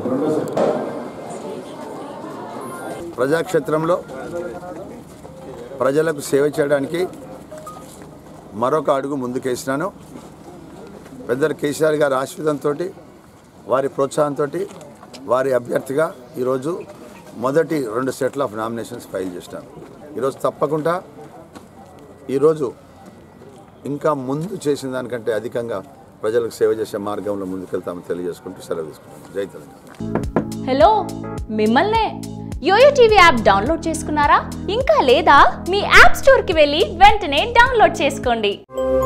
ప్రజాక్షేత్రంలో ప్రజలకు సేవ చేయడానికి మరొక అడుగు ముందుకేసినాను పెద్దలు కేసీఆర్ గారి ఆశీర్వాదంతో వారి ప్రోత్సాహంతో వారి అభ్యర్థిగా ఈరోజు మొదటి రెండు సెట్ల ఆఫ్ నామినేషన్స్ ఫైల్ చేసినాను ఈరోజు తప్పకుండా ఈరోజు ఇంకా ముందు చేసిన దానికంటే అధికంగా ప్రజలకు సేవ చేసే మార్గంలో ముందుకెళ్తామని తెలియజేసుకుంటూ సెలవు తీసుకుంటాను జై తెలంగాణ హలో మిమ్మల్నే యోయో టీవీ యాప్ డౌన్లోడ్ చేసుకున్నారా ఇంకా లేదా మీ యాప్ స్టోర్కి వెళ్ళి వెంటనే డౌన్లోడ్ చేసుకోండి